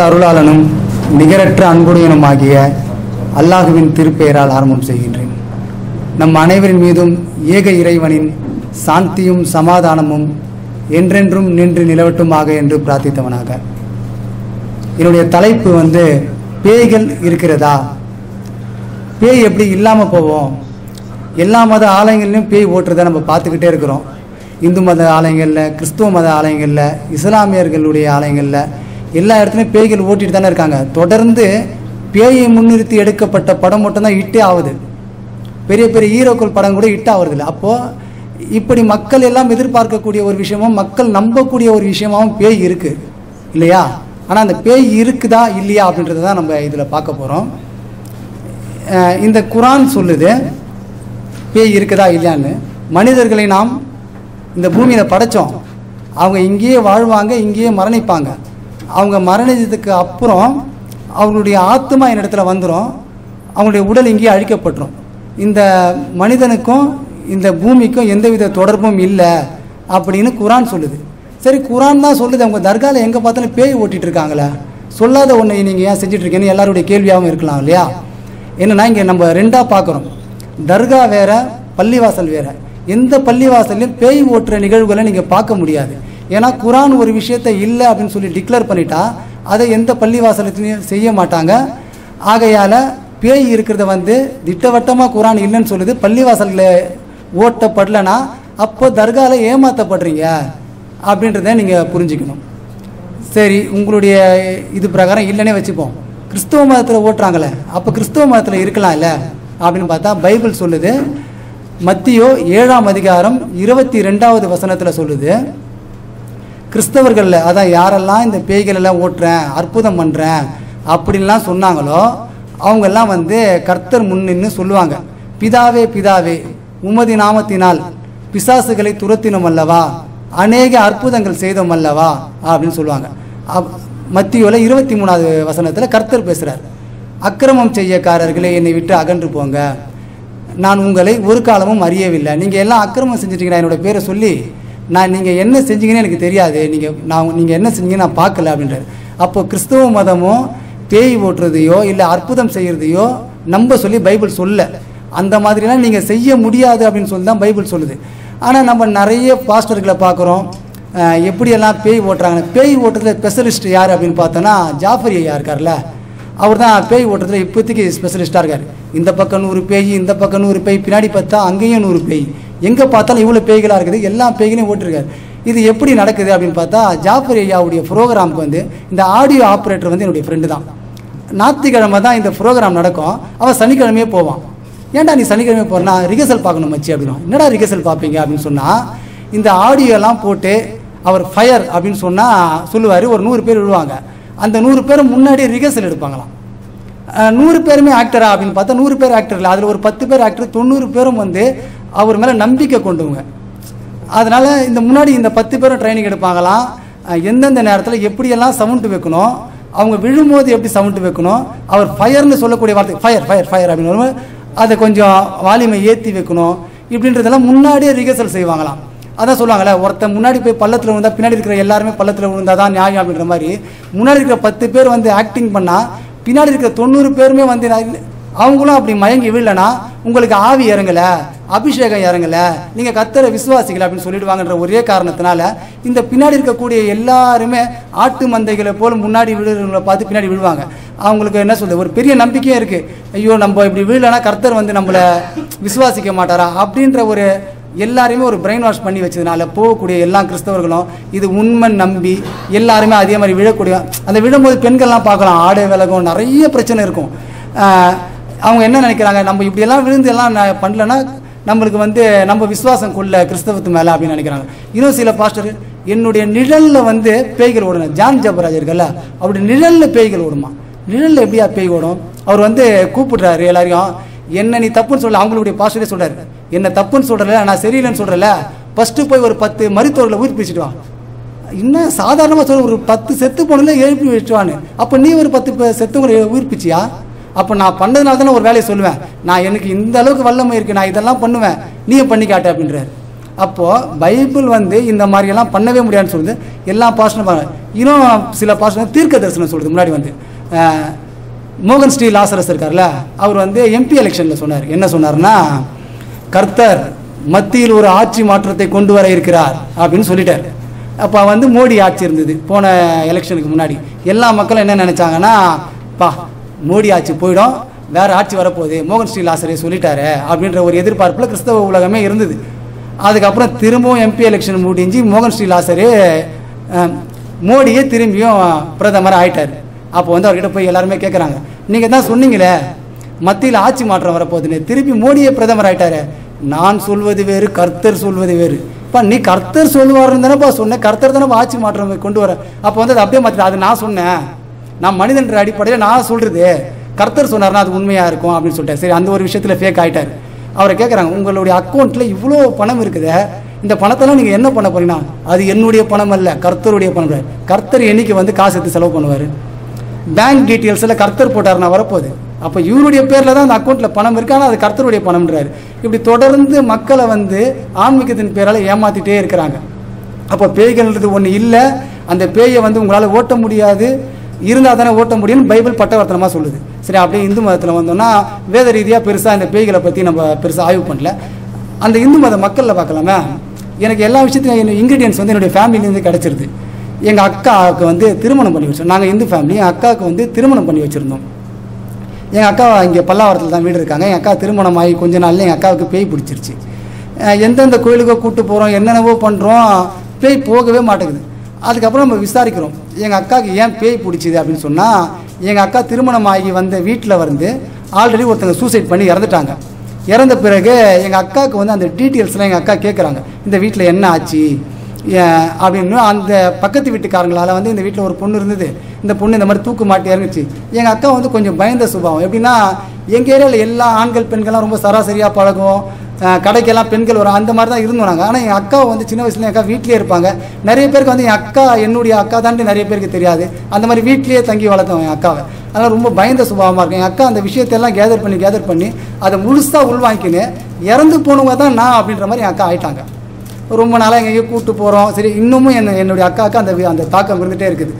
அருளாளனும் நிகரற்ற அன்புடையனுமாகிய அல்லாஹுவின் திருப்பெயரால் ஆரம்பம் செய்கின்றேன் நம் அனைவரின் மீதும் ஏக இறைவனின் சாந்தியும் சமாதானமும் என்றென்றும் நின்று நிலவட்டுமாக என்று பிரார்த்தித்தவனாக என்னுடைய தலைப்பு வந்து பேய்கள் இருக்கிறதா பேய் எப்படி இல்லாமல் போவோம் எல்லா மத ஆலயங்கள்லையும் பேய் ஓட்டுறதை நம்ம பார்த்துக்கிட்டே இருக்கிறோம் இந்து மத ஆலயங்களில் கிறிஸ்துவ மத ஆலயங்களில் இஸ்லாமியர்களுடைய ஆலயங்களில் எல்லா இடத்துலையும் பேய்கள் ஓட்டிட்டு தானே இருக்காங்க தொடர்ந்து பேயை முன்னிறுத்தி எடுக்கப்பட்ட படம் மட்டும்தான் ஹிட்டே ஆகுது பெரிய பெரிய ஹீரோக்கள் படம் கூட ஹிட் ஆகுறதில்ல அப்போது இப்படி மக்கள் எல்லாம் எதிர்பார்க்கக்கூடிய ஒரு விஷயமும் மக்கள் நம்பக்கூடிய ஒரு விஷயமாவும் பேய் இருக்குது இல்லையா ஆனால் அந்த பேய் இருக்குதா இல்லையா அப்படின்றத தான் நம்ம இதில் பார்க்க போகிறோம் இந்த குரான் சொல்லுது பேய் இருக்குதா இல்லையான்னு மனிதர்களை நாம் இந்த பூமியில் படைச்சோம் அவங்க இங்கேயே வாழ்வாங்க இங்கேயே மரணிப்பாங்க அவங்க மரணிச்சதுக்கு அப்புறம் அவங்களுடைய ஆத்மா என்னிடத்துல வந்துடும் அவங்களுடைய உடல் இங்கேயே அழிக்கப்பட்டுரும் இந்த மனிதனுக்கும் இந்த பூமிக்கும் எந்தவித தொடர்பும் இல்லை அப்படின்னு குரான் சொல்லுது சரி குரான் தான் சொல்லுது அவங்க தர்காவில் எங்கே பார்த்தாலும் பேய் ஓட்டிட்டு இருக்காங்களே சொல்லாத ஒன்றை நீங்கள் ஏன் செஞ்சுட்டு இருக்கீங்கன்னு எல்லாருடைய கேள்வியாகவும் இருக்கலாம் இல்லையா என்னன்னா இங்கே நம்ம ரெண்டாக பார்க்குறோம் தர்கா வேற பள்ளிவாசல் வேற எந்த பள்ளிவாசல்லையும் பேய் ஓட்டுற நிகழ்வுகளை நீங்கள் பார்க்க முடியாது ஏன்னா குரான் ஒரு விஷயத்தை இல்லை அப்படின்னு சொல்லி டிக்ளேர் பண்ணிட்டா அதை எந்த பள்ளிவாசலத்திலையும் செய்ய மாட்டாங்க ஆகையால் பேய் இருக்கிறத வந்து திட்டவட்டமாக குரான் இல்லைன்னு சொல்லுது பள்ளிவாசலில் ஓட்டப்படலைன்னா அப்போ தர்காவில் ஏமாற்றப்படுறீங்க அப்படின்றத நீங்கள் புரிஞ்சுக்கணும் சரி உங்களுடைய இது பிரகாரம் இல்லைன்னே வச்சுப்போம் கிறிஸ்துவ மதத்தில் ஓட்டுறாங்களே அப்போ கிறிஸ்துவ மதத்தில் இருக்கலாம் இல்லை அப்படின்னு பார்த்தா பைபிள் சொல்லுது மத்தியோ ஏழாம் அதிகாரம் இருபத்தி ரெண்டாவது வசனத்தில் சொல்லுது கிறிஸ்தவர்களில் அதான் யாரெல்லாம் இந்த பேய்கள் எல்லாம் ஓட்டுறேன் அற்புதம் பண்ணுறேன் அப்படின்லாம் சொன்னாங்களோ அவங்கெல்லாம் வந்து கர்த்தர் முன்னின்னு சொல்லுவாங்க பிதாவே பிதாவே உமதி நாமத்தினால் பிசாசுகளை துரத்தினோம் அல்லவா அநேக அற்புதங்கள் செய்தோம் அல்லவா அப்படின்னு சொல்லுவாங்க அப்- மத்தியோல இருபத்தி மூணாவது வசனத்தில் கர்த்தர் பேசுகிறார் அக்கிரமம் செய்யக்காரர்களே என்னை விட்டு அகன்று போங்க நான் உங்களை ஒரு காலமும் அறியவில்லை நீங்கள் எல்லாம் அக்கிரமம் செஞ்சிட்டீங்களா என்னோட பேரை சொல்லி நான் நீங்கள் என்ன செஞ்சீங்கன்னு எனக்கு தெரியாது நீங்கள் நான் நீங்கள் என்ன செஞ்சீங்கன்னு நான் பார்க்கல அப்படின்றாரு அப்போ கிறிஸ்தவ மதமும் பேய் ஓட்டுறதையோ இல்லை அற்புதம் செய்கிறதையோ நம்ப சொல்லி பைபிள் சொல்ல அந்த மாதிரிலாம் நீங்கள் செய்ய முடியாது அப்படின்னு சொல்லி தான் பைபிள் சொல்லுது ஆனால் நம்ம நிறைய பாஸ்டர்களை பார்க்குறோம் அஹ், எப்படியெல்லாம் பேய் ஓட்டுறாங்க பேய் ஓட்டுறதுல ஸ்பெஷலிஸ்ட் யார் அப்படின்னு பார்த்தோன்னா ஜாஃபர் ஐயா இருக்கார்ல அவர் தான் பேய் ஓட்டுறதுல இப்போதைக்கு ஸ்பெஷலிஸ்ட்டாக இருக்கார் இந்த பக்கம் நூறு பேய் இந்த பக்கம் நூறு பேய் பின்னாடி பார்த்தா அங்கேயும் நூறு பேய் எங்கே பார்த்தாலும் இவ்வளோ பேய்களாக இருக்குது எல்லா பேய்களையும் ஓட்டிருக்காரு இது எப்படி நடக்குது அப்படின்னு பார்த்தா ஜாஃபர் ஐயாவுடைய ப்ரோக்ராமுக்கு வந்து இந்த ஆடியோ ஆப்ரேட்டர் வந்து என்னுடைய ஃப்ரெண்டு தான் ஞாயிற்றுக்கிழமை தான் இந்த ப்ரோக்ராம் நடக்கும் அவன் சனிக்கிழமையே போவான் ஏன்டா நீ சனிக்கிழமை போறனா ரிகர்சல் பார்க்கணும் மச்சி அப்படின்னா என்னடா ரிகர்சல் பார்ப்பீங்க அப்படின்னு சொன்னால் இந்த ஆடியோலாம் போட்டு அவர் ஃபயர் அப்படின்னு சொன்னால் சொல்லுவார் ஒரு நூறு பேர் விழுவாங்க அந்த நூறு பேர் முன்னாடியே ரிகர்சல் எடுப்பாங்களாம் அஹ் நூறு பேருமே ஆக்டரா அப்படின்னு பார்த்தா நூறு பேர் ஆக்டர் இல்லை அதில் ஒரு பத்து பேர் ஆக்டர் தொண்ணூறு பேரும் வந்து அவர் மேலே நம்பிக்கை கொண்டவங்க அதனால் இந்த முன்னாடி இந்த பத்து பேரும் ட்ரைனிங் எடுப்பாங்களாம் அஹ் எந்தெந்த நேரத்தில் எப்படியெல்லாம் சவுண்டு வைக்கணும் அவங்க விழும்போது எப்படி சவுண்டு வைக்கணும் அவர் ஃபயர்னு சொல்லக்கூடிய வார்த்தை ஃபயர் ஃபயர் ஃபயர் அப்படின்னு வரும்போது அதை கொஞ்சம் வால்யூமை ஏற்றி வைக்கணும் இப்படின்றதெல்லாம் முன்னாடியே ரிகர்சல் செய்வாங்களாம் அதான் சொல்லுவாங்கல்ல ஒருத்தன் முன்னாடி போய் பள்ளத்தில் விழுந்தா பின்னாடி இருக்கிற எல்லாருமே பள்ளத்தில் விழுந்தா தான் நியாயம் அப்படின்ற மாதிரி முன்னாடி இருக்கிற பத்து பேர் வந்து ஆக்டிங் பண்ணால் பின்னாடி இருக்கிற தொண்ணூறு பேருமே வந்து நான் இல்ல- அவங்களும் அப்படி மயங்கி விழலனா உங்களுக்கு ஆவி இறங்கல அபிஷேகம் இறங்கல நீங்க கத்தரை விசுவாசிக்கல அப்படின்னு சொல்லிடுவாங்கன்ற ஒரே காரணத்தினால இந்த பின்னாடி இருக்கக்கூடிய எல்லாருமே ஆட்டு மந்தைகளை போல முன்னாடி விழுறவங்களை பார்த்து பின்னாடி விழுவாங்க அவங்களுக்கு என்ன சொல்றது ஒரு பெரிய நம்பிக்கையும் இருக்கு ஐயோ நம்ம இப்படி விழலனா கர்த்தர் வந்து நம்மளை விசுவாசிக்க மாட்டாரா அப்படின்ற ஒரு எல்லாரையுமே ஒரு பிரெயின் வாஷ் பண்ணி வச்சதுனால போகக்கூடிய எல்லா கிறிஸ்தவர்களும் இது உண்மை நம்பி எல்லாருமே அதே மாதிரி விழக்கூடிய அந்த விழும்போது பெண்கள்லாம் பார்க்கலாம் ஆடை விலகும் நிறைய பிரச்சனை இருக்கும் ஆஹ் அவங்க என்ன நினைக்கிறாங்க நம்ம இப்படியெல்லாம் விழுந்து எல்லாம் ந- பண்ணலன்னா நம்மளுக்கு வந்து நம்ம விசுவாசம் கொள்ள கிறிஸ்தவத்து மேலே அப்படின்னு நினைக்கிறாங்க இன்னும் சில பாஸ்டர் என்னுடைய நிழலில் வந்து பேய்கள் ஓடணும் ஜான் ஜபராஜ் இருக்கல்ல அவருடைய நிழலில் பேய்கள் ஓடுமா நிழலில் எப்படியா பேய் ஓடும் அவர் வந்து கூப்பிடுறாரு எல்லாரையும் என்ன நீ தப்புன்னு சொல்ல அவங்களுடைய பாஸ்டரே சொல்றாரு என்ன தப்புன்னு சொல்றல நான் சரியில்லைன்னு சொல்றல ஃபர்ஸ்ட் போய் ஒரு பத்து மருத்துவர்களை உயிர்ப்பிச்சுட்டு வா இன்னும் சாதாரணமாக சொல்ல ஒரு பத்து செத்து போனதுல எழுப்பி வச்சுவான்னு அப்போ நீ ஒரு பத்து பே- செத்தவங்களை உயிர்ப்பிச்சியா அப்போ நான் பண்ணதுனால தானே ஒரு வேலையை சொல்லுவேன் நான் எனக்கு இந்த அளவுக்கு வல்லமை இருக்கு நான் இதெல்லாம் பண்ணுவேன் நீயும் பண்ணி காட்டு அப்படின்றாரு அப்போது பைபிள் வந்து இந்த மாதிரியெல்லாம் பண்ணவே முடியாதுன்னு சொல்லுது எல்லா பாஸ்டரும் பாருங்க இன்னும் சில பாஸ்டர் தீர்க்க தரிசனம் சொல்லுது முன்னாடி வந்து அஹ், மோகன் ஸ்ரீ லாசரஸ் இருக்கார்ல அவர் வந்து எம்பி எலெக்ஷனில் சொன்னார் என்ன சொன்னார்னா கர்த்தர் மத்தியில் ஒரு ஆட்சி மாற்றத்தை கொண்டு வர இருக்கிறார் அப்படின்னு சொல்லிட்டார் அப்போ வந்து மோடி ஆட்சி இருந்தது போன எலெக்ஷனுக்கு முன்னாடி எல்லா மக்களும் என்ன நினைச்சாங்கன்னா பா மோடி ஆட்சி போயிடும் வேற ஆட்சி வரப்போகுது மோகன் ஸ்ரீ லாசரே சொல்லிட்டாரு அப்படின்ற ஒரு எதிர்பார்ப்பில் கிறிஸ்தவ உலகமே இருந்தது அதுக்கப்புறம் திரும்பவும் எம்பி எலெக்ஷன் முடிஞ்சு மோகன் ஸ்ரீ லாசரே அஹ், மோடியே திரும்பியும் பிரதமர் ஆயிட்டார் அப்போ வந்து அவர்கிட்ட போய் எல்லாருமே கேட்குறாங்க நீங்கள் தான் சொன்னீங்களே மத்தியில் ஆட்சி மாற்றம் வரப்போகுதுன்னு திருப்பி மோடியே பிரதமர் ஆயிட்டாரு நான் சொல்வது வேறு கர்த்தர் சொல்வது வேறு பா நீ கர்த்தர் சொல்லுவாருன்னு தானேப்பா சொன்னேன் கர்த்தர் தானேப்பா ஆட்சி மாற்றம் கொண்டு வர அப்போ வந்து அது அப்படியே மாற்றி அது நான் சொன்னேன் நான் மனிதன்ற அடிப்படையில் நான் சொல்றது கர்த்தர் சொன்னார்னா அது உண்மையாக இருக்கும் அப்படின்னு சொல்லிட்டேன் சரி அந்த ஒரு விஷயத்தில் ஃபேக் ஆயிட்டார் அவரை கேட்குறாங்க உங்களுடைய அக்கௌண்ட்டில் இவ்வளோ பணம் இருக்குதே இந்த பணத்தெல்லாம் நீங்கள் என்ன பண்ண போறீங்கன்னா அது என்னுடைய பணம் அல்ல கர்த்தருடைய பணம் கர்த்தர் என்னைக்கு வந்து காசு எடுத்து செலவு பண்ணுவார் பேங்க் டீட்டெயில்ஸில் கர்த்தர் போட்டாருன்னா வரப்போகுது அப்போ இவருடைய பேரில் தான் அந்த அக்கௌண்ட்டில் பணம் இருக்கு ஆனால் அது கர்த்தருடைய பணம்ன்றாரு இப்படி தொடர்ந்து மக்களை வந்து ஆன்மீகத்தின் பேரால் ஏமாத்திட்டே இருக்கிறாங்க அப்போ பேய்கள்ன்றது ஒன்று இல்லை அந்த பேயை வந்து உங்களால் ஓட்ட முடியாது இருந்தால் தானே ஓட்ட முடியும்னு பைபிள் பட்டவர்த்தனமாக சொல்லுது சரி அப்படியே இந்து மதத்தில் வந்தோம்னா வேத ரீதியாக பெருசாக இந்த பேய்களை பற்றி நம்ம பெருசாக ஆய்வு பண்ணல அந்த இந்து மத மக்களில் பார்க்கலாமே எனக்கு எல்லா விஷயத்தையும் இன்க்ரீடியன்ஸ் வந்து என்னுடைய ஃபேமிலியிலேருந்து கிடச்சிருது எங்கள் அக்காவுக்கு வந்து திருமணம் பண்ணி வச்சோம் நாங்கள் இந்து ஃபேமிலி என் அக்காவுக்கு வந்து திருமணம் பண்ணி வச்சுருந்தோம் எங்கள் அக்கா இங்கே பல்லாவரத்தில் தான் வீடு இருக்காங்க என் அக்கா திருமணம் ஆகி கொஞ்ச நாள்ல எங்கள் அக்காவுக்கு பேய் பிடிச்சிருச்சு அஹ் எந்தெந்த கோயிலுக்கோ கூட்டு போகிறோம் என்னென்னவோ பண்ணுறோம் பேய் போகவே மாட்டேங்குது அதுக்கப்புறம் நம்ம விசாரிக்கிறோம் எங்கள் அக்காவுக்கு ஏன் பேய் பிடிச்சிது அப்படின்னு சொன்னால் எங்கள் அக்கா திருமணம் ஆகி வந்த வீட்டில் வந்து ஆல்ரெடி ஒருத்தங்க சூசைட் பண்ணி இறந்துட்டாங்க இறந்த பிறகு எங்கள் அக்காவுக்கு வந்து அந்த டீட்டெயில்ஸ்லாம் எங்கள் அக்கா கேட்குறாங்க இந்த வீட்டில் என்ன ஆச்சு ஏன் அப்படின்னு அந்த பக்கத்து வீட்டுக்காரங்களால வந்து இந்த வீட்டில் ஒரு பொண்ணு இருந்தது இந்த பொண்ணு இந்த மாதிரி தூக்கு மாட்டி இறங்குச்சு எங்கள் அக்கா வந்து கொஞ்சம் பயந்த சுபாவம் எப்படின்னா எங்கள் ஏரியாவில் எல்லா ஆண்கள் பெண்கள்லாம் ரொம்ப சராசரியாக பழகும் அஹ் கடைக்கெல்லாம் பெண்கள் வரும் அந்த மாதிரி தான் இருந்தோம் நாங்கள் ஆனால் என் அக்கா வந்து சின்ன வயசுல என் அக்கா வீட்டிலே இருப்பாங்க நிறைய பேருக்கு வந்து என் அக்கா என்னுடைய அக்கா தாண்டி நிறைய பேருக்கு தெரியாது அந்த மாதிரி வீட்லேயே தங்கி வளர்த்தோம் என் அக்காவை அதனால் ரொம்ப பயந்த சுபாவமாக இருக்கும் என் அக்கா அந்த விஷயத்தெல்லாம் கேதர் பண்ணி கேதர் பண்ணி அதை முழுசாக உள்வாங்கிக்கின்னு இறந்து போனவங்க தான் நான் அப்படின்ற மாதிரி என் அக்கா ஆயிட்டாங்க ரொம்ப நாளாக எங்கேயோ கூட்டு போகிறோம் சரி இன்னமும் என்ன என்னுடைய அக்காவுக்கு அந்த வி- அந்த தாக்கம் இருந்துகிட்டே இருக்குது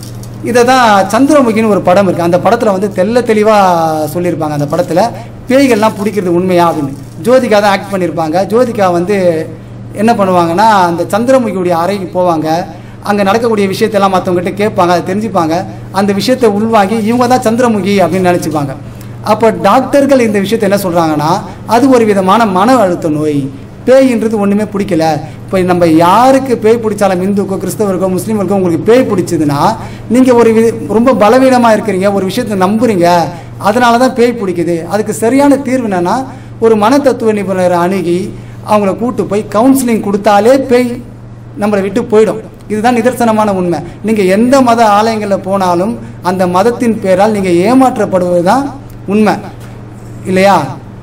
இதை தான் சந்திரமுகின்னு ஒரு படம் இருக்குது அந்த படத்தில் வந்து தெள்ள தெளிவாக சொல்லியிருப்பாங்க அந்த படத்தில் பேய்கள்லாம் பிடிக்கிறது உண்மையா அப்படின்னு ஜோதிகா தான் ஆக்ட் பண்ணியிருப்பாங்க ஜோதிகா வந்து என்ன பண்ணுவாங்கன்னா அந்த சந்திரமுகியுடைய அறைக்கு போவாங்க அங்கே நடக்கக்கூடிய விஷயத்தெல்லாம் மற்றவங்ககிட்ட கேட்பாங்க அதை தெரிஞ்சுப்பாங்க அந்த விஷயத்தை உள்வாங்கி இவங்க தான் சந்திரமுகி அப்படின்னு நினச்சிப்பாங்க அப்போ டாக்டர்கள் இந்த விஷயத்தை என்ன சொல்கிறாங்கன்னா அது ஒரு விதமான மன அழுத்த நோய் பேயின்றது ஒன்றுமே பிடிக்கல இப்போ நம்ம யாருக்கு பேய் பிடிச்சாலும் இந்துக்கோ கிறிஸ்தவருக்கோ முஸ்லீம்களுக்கோ உங்களுக்கு பேய் பிடிச்சதுன்னா நீங்கள் ஒரு வி- ரொம்ப பலவீனமாக இருக்கிறீங்க ஒரு விஷயத்தை நம்புறீங்க அதனால தான் பேய் பிடிக்குது அதுக்கு சரியான தீர்வு என்னன்னா ஒரு மனத்தத்துவ நிபுணரை அணுகி அவங்கள கூட்டு போய் கவுன்சிலிங் கொடுத்தாலே பேய் நம்மளை விட்டு போயிடும் இதுதான் நிதர்சனமான உண்மை நீங்கள் எந்த மத ஆலயங்களில் போனாலும் அந்த மதத்தின் பேரால் நீங்கள் ஏமாற்றப்படுவது தான் உண்மை இல்லையா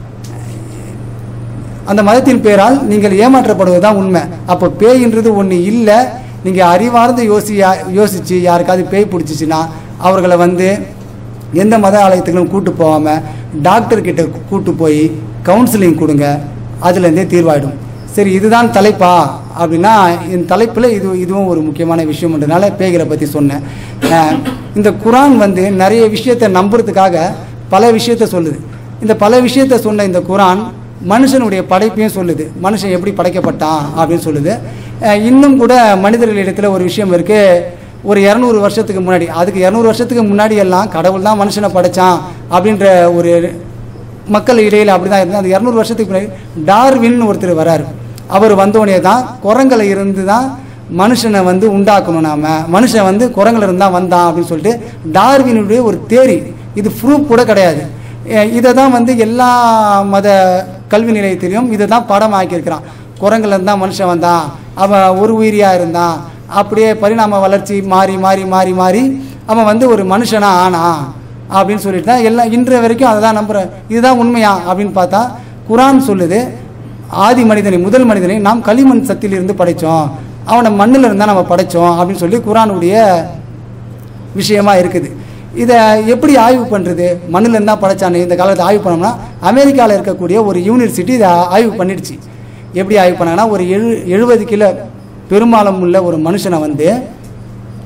அந்த மதத்தின் பேரால் நீங்கள் ஏமாற்றப்படுவது தான் உண்மை அப்போ பேயின்றது ஒன்று இல்லை நீங்கள் அறிவார்ந்து யோசி யோசித்து யாருக்காவது பேய் பிடிச்சிச்சின்னா அவர்களை வந்து எந்த மத ஆலயத்துக்கும் கூட்டு போகாமல் டாக்டர் கிட்ட கூட்டு போய் கவுன்சிலிங் கொடுங்க அதுலேருந்தே தீர்வாயிடும் சரி இதுதான் தலைப்பா அப்படின்னா இந்த தலைப்பில் இது இதுவும் ஒரு முக்கியமான விஷயம்ன்றதுனால பேய்களை பற்றி சொன்னேன் அஹ் இந்த குரான் வந்து நிறைய விஷயத்தை நம்புறதுக்காக பல விஷயத்த சொல்லுது இந்த பல விஷயத்த சொன்ன இந்த குரான் மனுஷனுடைய படைப்பையும் சொல்லுது மனுஷன் எப்படி படைக்கப்பட்டான் அப்படின்னு சொல்லுது அஹ் இன்னும் கூட மனிதர்களிடத்தில் ஒரு விஷயம் இருக்கு ஒரு இரநூறு வருஷத்துக்கு முன்னாடி அதுக்கு இரநூறு வருஷத்துக்கு முன்னாடி எல்லாம் கடவுள் தான் மனுஷனை படைச்சான் அப்படின்ற ஒரு மக்கள் இடையில் அப்படி தான் இருந்தது அந்த இரநூறு வருஷத்துக்கு முன்னாடி டார்வின் ஒருத்தர் வராரு அவர் வந்தோடனே தான் குரங்கில் இருந்து தான் மனுஷனை வந்து உண்டாக்கணும் நாம மனுஷன் வந்து குரங்குல இருந்து தான் வந்தான் அப்படின்னு சொல்லிட்டு டார்வினுடைய ஒரு தேரி இது ப்ரூஃப் கூட கிடையாது இதை தான் வந்து எல்லா மத கல்வி நிலையத்திலையும் இதை தான் படம் ஆக்கியிருக்கிறான் குரங்குல இருந்து தான் மனுஷன் வந்தான் அவன் ஒரு உயிரியா இருந்தான் அப்படியே பரிணாம வளர்ச்சி மாறி மாறி மாறி மாறி அவன் வந்து ஒரு மனுஷனா ஆனான் அப்படின்னு சொல்லிட்டு தான் எல்லாம் இன்றைய வரைக்கும் அதை தான் நம்புகிறேன் இதுதான் உண்மையா அப்படின்னு பார்த்தா குரான் சொல்லுது ஆதி மனிதனை முதல் மனிதனை நாம் களிமண் சத்திலிருந்து படைச்சோம் அவனை மண்ணில் இருந்தால் நம்ம படைச்சோம் அப்படின்னு சொல்லி குரானுடைய விஷயமா இருக்குது இதை எப்படி ஆய்வு பண்ணுறது மண்ணில் இருந்தால் படைச்சானு இந்த காலத்தை ஆய்வு பண்ணோம்னா அமெரிக்காவில் இருக்கக்கூடிய ஒரு யூனிவர்சிட்டி இதை ஆய்வு பண்ணிடுச்சு எப்படி ஆய்வு பண்ணாங்கன்னா ஒரு எழு எழுபது கிலோ பெரும்பாலும் உள்ள ஒரு மனுஷனை வந்து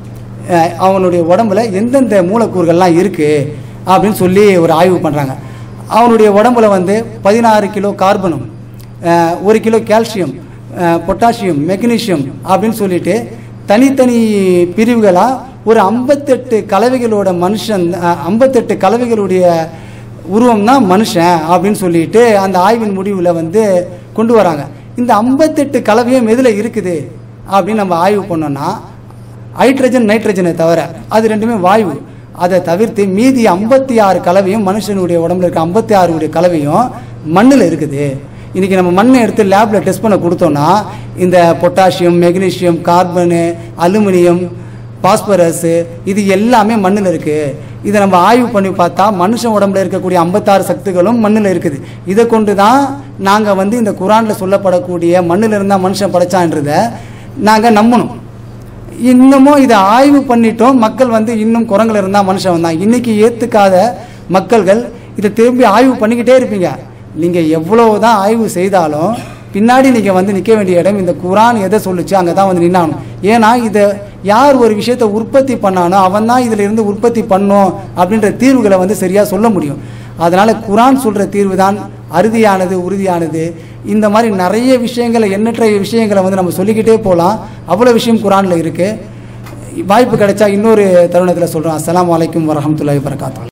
அஹ், அவனுடைய உடம்புல எந்தெந்த மூலக்கூறுகள்லாம் இருக்குது அப்படின்னு சொல்லி ஒரு ஆய்வு பண்ணுறாங்க அவனுடைய உடம்புல வந்து பதினாறு கிலோ கார்பனும் அஹ், ஒரு கிலோ கால்சியம் அஹ், பொட்டாசியம் மெக்னீசியம் அப்படின்னு சொல்லிட்டு தனித்தனி பிரிவுகளாக ஒரு ஐம்பத்தெட்டு கலவைகளோட மனுஷன் அஹ், ஐம்பத்தெட்டு கலவைகளுடைய உருவம் தான் மனுஷன் அப்படின்னு சொல்லிட்டு அந்த ஆய்வின் முடிவில் வந்து கொண்டு வராங்க இந்த ஐம்பத்தெட்டு கலவையும் எதில் இருக்குது அப்படின்னு நம்ம ஆய்வு பண்ணோம்னா ஹைட்ரஜன் நைட்ரஜனை தவிர அது ரெண்டுமே வாயு அதை தவிர்த்து மீதி ஐம்பத்தி ஆறு கலவையும் மனுஷனுடைய உடம்புல இருக்க ஐம்பத்தி ஆறு உடைய கலவையும் மண்ணில் இருக்குது இன்னைக்கு நம்ம மண்ணை எடுத்து லேபில் டெஸ்ட் பண்ண கொடுத்தோம்னா இந்த potassium magnesium carbon aluminium phosphorus இது எல்லாமே மண்ணில் இருக்குது இதை நம்ம ஆய்வு பண்ணி பார்த்தா மனுஷன் உடம்புல இருக்கக்கூடிய ஐம்பத்தாறு சக்திகளும் மண்ணில் இருக்குது இதை கொண்டு தான் நாங்கள் வந்து இந்த குரானில் சொல்லப்படக்கூடிய மண்ணில் இருந்தால் மனுஷன் படைச்சான்றதை நாங்கள் நம்பணும் இன்னமும் இதை ஆய்வு பண்ணிட்டோம் மக்கள் வந்து இன்னும் குரங்கில் இருந்தால் மனுஷன் வந்தான் இன்னைக்கு ஏற்றுக்காத மக்கள்கள் இதை திரும்பி ஆய்வு பண்ணிக்கிட்டே இருப்பீங்க நீங்கள் எவ்வளோ தான் ஆய்வு செய்தாலும் பின்னாடி நீங்கள் வந்து நிற்க வேண்டிய இடம் இந்த குரான் எதை சொல்லுச்சு அங்கே தான் வந்து நின்னாகணும் ஏன்னா இதை யார் ஒரு விஷயத்தை உற்பத்தி பண்ணானோ அவன் தான் இதில் இருந்து உற்பத்தி பண்ணும் அப்படின்ற தீர்வுகளை வந்து சரியாக சொல்ல முடியும் அதனால் குரான் சொல்கிற தீர்வு தான் அறுதியானது உறுதியானது இந்த மாதிரி நிறைய விஷயங்களை எண்ணற்ற விஷயங்களை வந்து நம்ம சொல்லிக்கிட்டே போகலாம் அவ்வளோ விஷயம் குரானில் இருக்குது வாய்ப்பு கிடைச்சா இன்னொரு தருணத்தில் சொல்கிறோம் அஸ்ஸலாமு அலைக்கும் வரஹமத்துல்லாஹி வரகாத்தூ